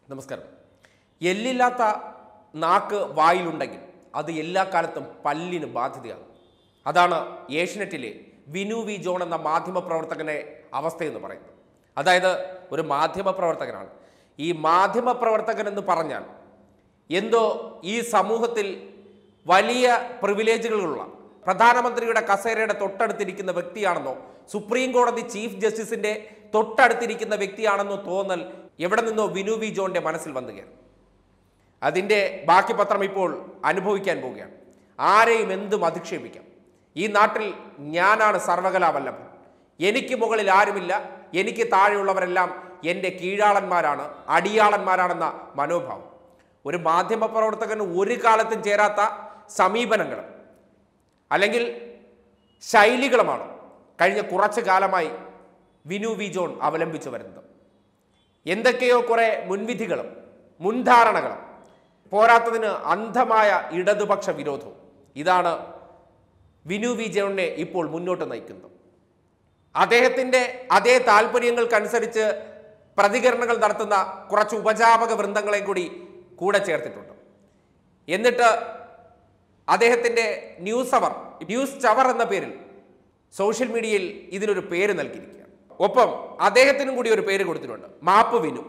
നമസ്കാരം എല്ലില്ലാത്ത നാക്ക് വായിലുണ്ടെങ്കിൽ അത് എല്ലാ കാലത്തും പല്ലിന് ബാധ്യതയാണ് അതാണ് ഏഷ്യനെറ്റിലെ വിനു വി ജോൺ എന്ന മാധ്യമപ്രവർത്തകന്റെ അവസ്ഥയെന്ന് പറയുന്നത് അതായത് ഒരു മാധ്യമപ്രവർത്തകനാണ് ഈ മാധ്യമപ്രവർത്തകൻ എന്ന് പറഞ്ഞാൽ എന്തോ ഈ സമൂഹത്തിൽ വലിയ പ്രിവിലേജുകളുള്ള പ്രധാനമന്ത്രിയുടെ കസേരയുടെ തൊട്ടടുത്തിരിക്കുന്ന വ്യക്തിയാണെന്നോ സുപ്രീം കോടതി ചീഫ് ജസ്റ്റിസിന്റെ തൊട്ടടുത്തിരിക്കുന്ന വ്യക്തിയാണെന്നോ തോന്നൽ എവിടെ നിന്നോ വിനു വി ജോന്റെ മനസ്സിൽ വന്നുകയാണ് അതിൻ്റെ ബാക്കി പത്രം ഇപ്പോൾ അനുഭവിക്കാൻ പോവുകയാണ് ആരെയും എന്തും അധിക്ഷേപിക്കാം ഈ നാട്ടിൽ ഞാനാണ് സർവകലാവല്ലഭൻ എനിക്ക് മുകളിൽ ആരുമില്ല എനിക്ക് താഴെയുള്ളവരെല്ലാം എൻ്റെ കീഴാളന്മാരാണ് അടിയാളന്മാരാണെന്ന മനോഭാവം ഒരു മാധ്യമപ്രവർത്തകന് ഒരു കാലത്തും ചേരാത്ത സമീപനങ്ങളും അല്ലെങ്കിൽ ശൈലികളുമാണ് കഴിഞ്ഞ കുറച്ചു കാലമായി വിനു വി ജോൺ അവലംബിച്ചു വരുന്നത് എന്തൊക്കെയോ കുറെ മുൻവിധികളും മുൻധാരണകളും പോരാത്തതിന് അന്ധമായ ഇടതുപക്ഷ വിരോധവും ഇതാണ് വിനു വി ജോണിനെ ഇപ്പോൾ മുന്നോട്ട് നയിക്കുന്നത് അദ്ദേഹത്തിൻ്റെ അതേ താല്പര്യങ്ങൾക്കനുസരിച്ച് പ്രതികരണങ്ങൾ നടത്തുന്ന കുറച്ച് ഉപജാപക വൃന്ദങ്ങളെ കൂടി കൂടെ ചേർത്തിട്ടുണ്ട് എന്നിട്ട് അദ്ദേഹത്തിൻ്റെ ന്യൂസ് അവർ ന്യൂസ് ചവർ എന്ന പേരിൽ സോഷ്യൽ മീഡിയയിൽ ഇതിനൊരു പേര് നൽകിയിരിക്കുകയാണ് ഒപ്പം അദ്ദേഹത്തിനും കൂടി ഒരു പേര് കൊടുത്തിട്ടുണ്ട് മാപ്പ് വിനു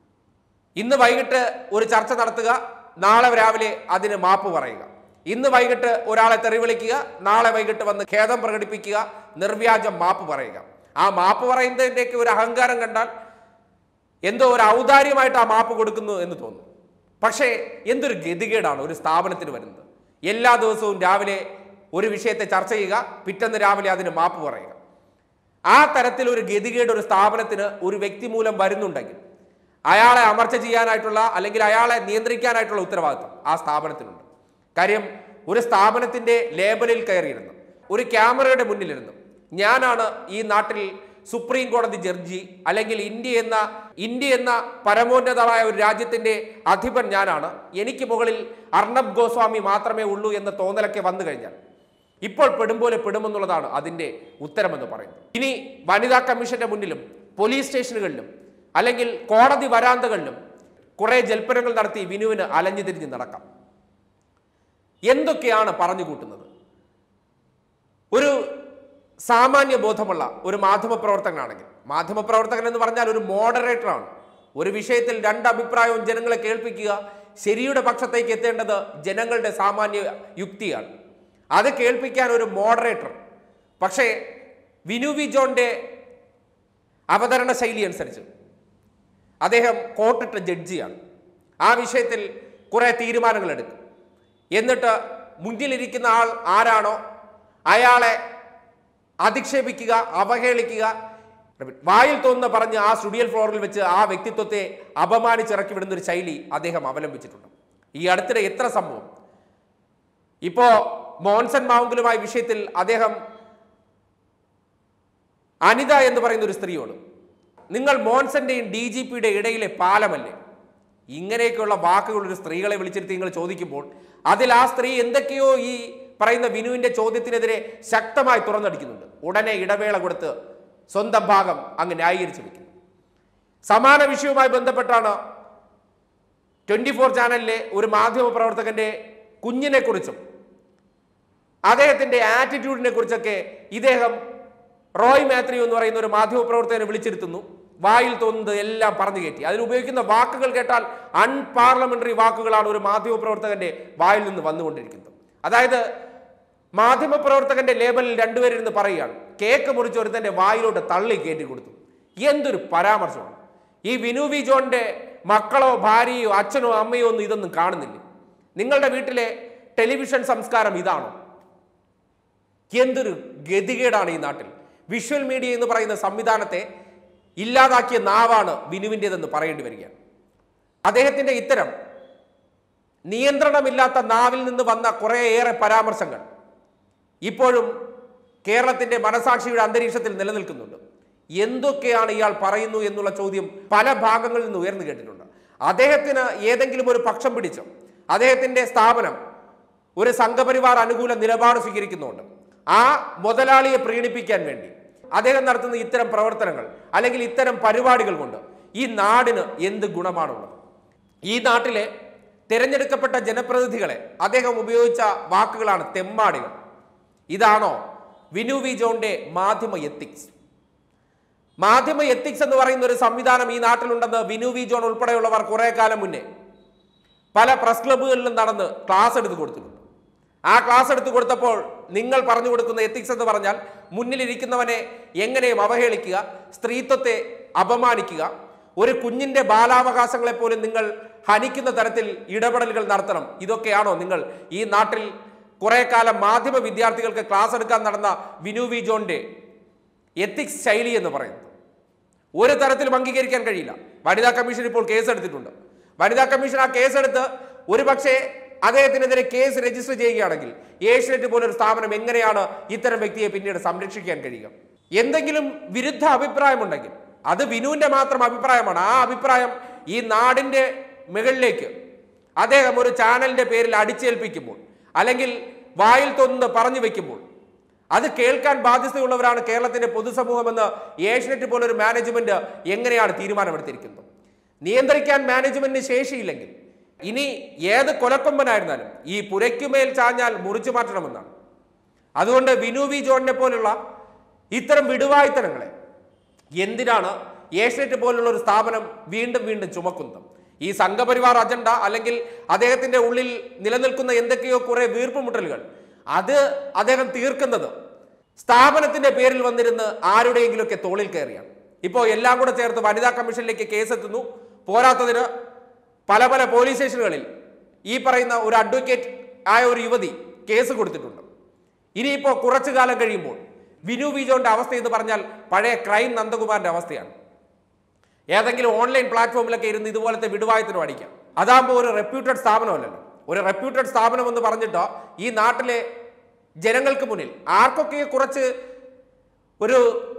ഇന്ന് വൈകിട്ട് ഒരു ചർച്ച നടത്തുക നാളെ രാവിലെ അതിന് മാപ്പ് പറയുക ഇന്ന് വൈകിട്ട് ഒരാളെ തെറിവിളിക്കുക നാളെ വൈകിട്ട് വന്ന് ഖേദം പ്രകടിപ്പിക്കുക നിർവ്യാജം മാപ്പ് പറയുക ആ മാപ്പ് പറയുന്നതിൻ്റെയൊക്കെ ഒരു അഹങ്കാരം കണ്ടാൽ എന്തോ ഒരു ഔദാര്യമായിട്ട് ആ മാപ്പ് കൊടുക്കുന്നു എന്ന് തോന്നുന്നു പക്ഷേ എന്തൊരു ഗതികേടാണ് ഒരു സ്ഥാപനത്തിന് വരുന്നത് എല്ലാ ദിവസവും രാവിലെ ഒരു വിഷയത്തെ ചർച്ച ചെയ്യുക പിറ്റേന്ന് രാവിലെ അതിന് മാപ്പ് പറയുക ആ തരത്തിൽ ഒരു ഗതികേട് ഒരു സ്ഥാപനത്തിന് ഒരു വ്യക്തി മൂലം വരുന്നുണ്ടെങ്കിൽ അയാളെ അമർച്ച ചെയ്യാനായിട്ടുള്ള അല്ലെങ്കിൽ അയാളെ നിയന്ത്രിക്കാനായിട്ടുള്ള ഉത്തരവാദിത്വം ആ സ്ഥാപനത്തിനുണ്ട് കാര്യം ഒരു സ്ഥാപനത്തിന്റെ ലേബലിൽ കയറിയിരുന്നു ഒരു ക്യാമറയുടെ മുന്നിലിരുന്നു ഞാനാണ് ഈ നാട്ടിൽ സുപ്രീം കോടതി ജഡ്ജി അല്ലെങ്കിൽ ഇന്ത്യ എന്ന ഇന്ത്യ എന്ന പരമോന്നതമായ ഒരു രാജ്യത്തിന്റെ അധിപൻ ഞാനാണ് എനിക്ക് മുകളിൽ അർണബ് ഗോസ്വാമി മാത്രമേ ഉള്ളൂ എന്ന തോന്നലൊക്കെ വന്നു കഴിഞ്ഞാൽ ഇപ്പോൾ പെടുമ്പോലെ പെടുമെന്നുള്ളതാണ് അതിന്റെ ഉത്തരമെന്ന് പറയുന്നത് ഇനി വനിതാ കമ്മീഷന്റെ മുന്നിലും പോലീസ് സ്റ്റേഷനുകളിലും അല്ലെങ്കിൽ കോടതി വരാന്തകളിലും കുറെ ജൽപ്പനങ്ങൾ നടത്തി വിനുവിന് അലഞ്ഞു തിരിഞ്ഞ് നടക്കാം എന്തൊക്കെയാണ് പറഞ്ഞു കൂട്ടുന്നത് ഒരു സാമാന്യ ബോധമുള്ള ഒരു മാധ്യമപ്രവർത്തകനാണെങ്കിൽ മാധ്യമപ്രവർത്തകൻ എന്ന് പറഞ്ഞാൽ ഒരു മോഡറേറ്ററാണ് ഒരു വിഷയത്തിൽ രണ്ട് അഭിപ്രായവും ജനങ്ങളെ കേൾപ്പിക്കുക ശരിയുടെ പക്ഷത്തേക്ക് എത്തേണ്ടത് ജനങ്ങളുടെ സാമാന്യ യുക്തിയാണ് അത് കേൾപ്പിക്കാൻ ഒരു മോഡറേറ്റർ പക്ഷേ വിനു വി ജോന്റെ അവതരണ ശൈലി അനുസരിച്ച് അദ്ദേഹം കോർട്ടിട്ട ജഡ്ജിയാണ് ആ വിഷയത്തിൽ കുറെ തീരുമാനങ്ങൾ എടുക്കും എന്നിട്ട് മുന്നിലിരിക്കുന്ന ആൾ ആരാണോ അയാളെ അധിക്ഷേപിക്കുക അവഹേളിക്കുക വായിൽ തോന്നുന്ന പറഞ്ഞ് ആ സ്റ്റുഡിയൽ ഫ്ലോറിൽ വെച്ച് ആ വ്യക്തിത്വത്തെ അപമാനിച്ചിറക്കി വിടുന്ന ഒരു ശൈലി അദ്ദേഹം അവലംബിച്ചിട്ടുണ്ട് ഈ അടുത്തിടെ എത്ര സംഭവം ഇപ്പോ മോൻസൺ മാവുങ്കലുമായ വിഷയത്തിൽ അദ്ദേഹം അനിത എന്ന് പറയുന്ന ഒരു സ്ത്രീയോട് നിങ്ങൾ മോൻസന്റെയും ഡി ജി പിയുടെ ഇടയിലെ പാലമല്ലേ ഇങ്ങനെയൊക്കെയുള്ള വാക്കുകൾ ഒരു സ്ത്രീകളെ വിളിച്ചിരുത്തി നിങ്ങൾ ചോദിക്കുമ്പോൾ അതിൽ ആ സ്ത്രീ എന്തൊക്കെയോ ഈ പറയുന്ന വിനുവിന്റെ ചോദ്യത്തിനെതിരെ ശക്തമായി തുറന്നടിക്കുന്നുണ്ട് ഉടനെ ഇടവേള കൊടുത്ത് സ്വന്തം ഭാഗം അങ്ങ് ന്യായീകരിച്ചു വെക്കുന്നു സമാന വിഷയവുമായി ബന്ധപ്പെട്ടാണ് ട്വന്റി ഫോർ ചാനലിലെ ഒരു മാധ്യമ പ്രവർത്തകന്റെ കുഞ്ഞിനെ കുറിച്ചും അദ്ദേഹത്തിന്റെ ആറ്റിറ്റ്യൂഡിനെ കുറിച്ചൊക്കെ ഇദ്ദേഹം റോയ് മാത്യു എന്ന് പറയുന്ന ഒരു മാധ്യമപ്രവർത്തകനെ വിളിച്ചിരുത്തുന്നു വായിൽ തോന്നുന്നത് എല്ലാം പറഞ്ഞു കയറ്റി അതിൽ ഉപയോഗിക്കുന്ന വാക്കുകൾ കേട്ടാൽ അൺപാർലമെന്ററി വാക്കുകളാണ് ഒരു മാധ്യമപ്രവർത്തകന്റെ വായിൽ നിന്ന് വന്നുകൊണ്ടിരിക്കുന്നത് അതായത് മാധ്യമപ്രവർത്തകന്റെ ലേബലിൽ രണ്ടുപേരിരുന്ന് പറയുകയാണ് കേക്ക് മുറിച്ച് ഒരുത്തന്റെ വായിലോട്ട് തള്ളി കയറ്റി കൊടുത്തു എന്തൊരു പരാമർശമാണ് ഈ വിനു വി ജോണിന്റെ മക്കളോ ഭാര്യയോ അച്ഛനോ അമ്മയോ ഒന്നും ഇതൊന്നും കാണുന്നില്ല നിങ്ങളുടെ വീട്ടിലെ ടെലിവിഷൻ സംസ്കാരം ഇതാണോ എന്തൊരു ഗതികേടാണ് ഈ നാട്ടിൽ വിഷ്വൽ മീഡിയ എന്ന് പറയുന്ന സംവിധാനത്തെ ഇല്ലാതാക്കിയ നാവാണ് വിനുവിൻ്റെതെന്ന് പറയേണ്ടി വരികയാണ് അദ്ദേഹത്തിന്റെ ഇത്തരം നിയന്ത്രണമില്ലാത്ത നാവിൽ നിന്ന് വന്ന കുറേയേറെ പരാമർശങ്ങൾ ഇപ്പോഴും കേരളത്തിന്റെ മനസാക്ഷിയുടെ അന്തരീക്ഷത്തിൽ നിലനിൽക്കുന്നുണ്ട് എന്തൊക്കെയാണ് ഇയാൾ പറയുന്നു എന്നുള്ള ചോദ്യം പല ഭാഗങ്ങളിൽ നിന്ന് ഉയർന്നു കേട്ടിട്ടുണ്ട് അദ്ദേഹത്തിന് ഏതെങ്കിലും ഒരു പക്ഷം പിടിച്ചോ അദ്ദേഹത്തിന്റെ സ്ഥാപനം ഒരു സംഘപരിവാർ അനുകൂല നിലപാട് സ്വീകരിക്കുന്നുണ്ട് ആ മുതലാളിയെ പ്രീണിപ്പിക്കാൻ വേണ്ടി അദ്ദേഹം നടത്തുന്ന ഇത്തരം പ്രവർത്തനങ്ങൾ അല്ലെങ്കിൽ ഇത്തരം പരിപാടികൾ കൊണ്ട് ഈ നാടിന് എന്ത് ഗുണമാണുള്ളത് ഈ നാട്ടിലെ തിരഞ്ഞെടുക്കപ്പെട്ട ജനപ്രതിനിധികളെ അദ്ദേഹം ഉപയോഗിച്ച വാക്കുകളാണ് തെമ്മാടികൾ ഇതാണോ വിനു വി ജോണിന്റെ മാധ്യമ എത്തിക്സ് മാധ്യമ എത്തിക്സ് എന്ന് പറയുന്ന ഒരു സംവിധാനം ഈ നാട്ടിലുണ്ടെന്ന് വിനു വി ജോൺ ഉൾപ്പെടെയുള്ളവർ കുറെ കാലം മുന്നേ പല പ്രസ് ക്ലബ്ബുകളിലും നടന്ന് ക്ലാസ് എടുത്ത് കൊടുത്തിട്ടുണ്ട് ആ ക്ലാസ് എടുത്ത് കൊടുത്തപ്പോൾ നിങ്ങൾ പറഞ്ഞു കൊടുക്കുന്ന എത്തിക്സ് എന്ന് പറഞ്ഞാൽ മുന്നിലിരിക്കുന്നവനെ എങ്ങനെയും അവഹേളിക്കുക സ്ത്രീത്വത്തെ അപമാനിക്കുക ഒരു കുഞ്ഞിന്റെ ബാലാവകാശങ്ങളെ പോലും നിങ്ങൾ ഹനിക്കുന്ന തരത്തിൽ ഇടപെടലുകൾ നടത്തണം ഇതൊക്കെയാണോ നിങ്ങൾ ഈ നാട്ടിൽ കുറെ കാലം മാധ്യമ വിദ്യാർത്ഥികൾക്ക് ക്ലാസ് എടുക്കാൻ നടന്ന വിനു വി ജോണിന്റെ എത്തിക്സ് ശൈലി എന്ന് പറയുന്നത് ഒരു തരത്തിലും അംഗീകരിക്കാൻ കഴിയില്ല വനിതാ കമ്മീഷൻ ഇപ്പോൾ കേസെടുത്തിട്ടുണ്ട് വനിതാ കമ്മീഷൻ ആ കേസെടുത്ത് ഒരു പക്ഷേ അദ്ദേഹത്തിനെതിരെ കേസ് രജിസ്റ്റർ ചെയ്യുകയാണെങ്കിൽ ഏഷ്യനെറ്റ് പോലൊരു സ്ഥാപനം എങ്ങനെയാണ് ഇത്തരം വ്യക്തിയെ പിന്നീട് സംരക്ഷിക്കാൻ കഴിയുക എന്തെങ്കിലും വിരുദ്ധ അഭിപ്രായമുണ്ടെങ്കിൽ അത് വിനുവിന്റെ മാത്രം അഭിപ്രായമാണ് ആ അഭിപ്രായം ഈ നാടിന്റെ മുകളിലേക്ക് അദ്ദേഹം ഒരു ചാനലിന്റെ പേരിൽ അടിച്ചേൽപ്പിക്കുമ്പോൾ അല്ലെങ്കിൽ വായിൽ തൊന്ന് പറഞ്ഞു വെക്കുമ്പോൾ അത് കേൾക്കാൻ ബാധ്യതയുള്ളവരാണ് കേരളത്തിന്റെ പൊതുസമൂഹമെന്ന് ഏഷ്യനെറ്റ് പോലൊരു മാനേജ്മെന്റ് എങ്ങനെയാണ് തീരുമാനമെടുത്തിരിക്കുന്നത് നിയന്ത്രിക്കാൻ മാനേജ്മെന്റിന് ശേഷിയില്ലെങ്കിൽ ഇനി ഏത് കൊലക്കൊമ്പനായിരുന്നാലും ഈ പുരയ്ക്കുമേൽ ചാഞ്ഞാൽ മുറിച്ചു മാറ്റണമെന്നാണ് അതുകൊണ്ട് വിനു വി ജോണിനെ പോലുള്ള ഇത്തരം വിടുവായുത്തരങ്ങളെ എന്തിനാണ് ഏഷ്യനെറ്റ് പോലുള്ള ഒരു സ്ഥാപനം വീണ്ടും വീണ്ടും ചുമക്കുന്നത് ഈ സംഘപരിവാർ അജണ്ട അല്ലെങ്കിൽ അദ്ദേഹത്തിന്റെ ഉള്ളിൽ നിലനിൽക്കുന്ന എന്തൊക്കെയോ കുറെ വീർപ്പുമുട്ടലുകൾ അത് അദ്ദേഹം തീർക്കുന്നത് സ്ഥാപനത്തിന്റെ പേരിൽ വന്നിരുന്ന് ആരുടെയെങ്കിലുമൊക്കെ തോളിൽ കയറിയാണ് ഇപ്പോൾ എല്ലാം കൂടെ ചേർത്ത് വനിതാ കമ്മീഷനിലേക്ക് കേസെത്തുന്നു പോരാത്തതിന് പല പല പോലീസ് സ്റ്റേഷനുകളിൽ ഈ പറയുന്ന ഒരു അഡ്വക്കേറ്റ് ആയ ഒരു യുവതി കേസ് കൊടുത്തിട്ടുണ്ട് ഇനിയിപ്പോൾ കുറച്ചു കാലം കഴിയുമ്പോൾ വിനു വിജോന്റെ അവസ്ഥ എന്ന് പറഞ്ഞാൽ പഴയ ക്രൈം നന്ദകുമാറിന്റെ അവസ്ഥയാണ് ഏതെങ്കിലും ഓൺലൈൻ പ്ലാറ്റ്ഫോമിലൊക്കെ ഇരുന്ന് ഇതുപോലത്തെ വിടുവായത്തിനും അടിക്കാം അതാകുമ്പോൾ ഒരു റെപ്യൂട്ടഡ് സ്ഥാപനമല്ലല്ലോ ഒരു റെപ്യൂട്ടഡ് സ്ഥാപനം എന്ന് പറഞ്ഞിട്ട് ഈ നാട്ടിലെ ജനങ്ങൾക്ക് മുന്നിൽ ആർക്കൊക്കെ കുറച്ച് ഒരു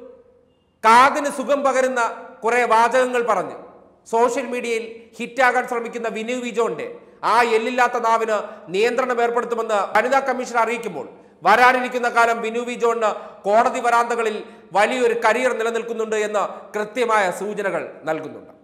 കാതിന് സുഖം പകരുന്ന കുറെ വാചകങ്ങൾ പറഞ്ഞ് സോഷ്യൽ മീഡിയയിൽ ഹിറ്റാകാൻ ശ്രമിക്കുന്ന വിനു വിജോന്റെ ആ എല്ലില്ലാത്ത നാവിന് നിയന്ത്രണം ഏർപ്പെടുത്തുമെന്ന് വനിതാ കമ്മീഷൻ അറിയിക്കുമ്പോൾ വരാനിരിക്കുന്ന കാലം ബിനു വി ജോണിന് കോടതി വരാന്തകളിൽ വലിയൊരു കരിയർ നിലനിൽക്കുന്നുണ്ട് എന്ന് കൃത്യമായ സൂചനകൾ നൽകുന്നുണ്ട്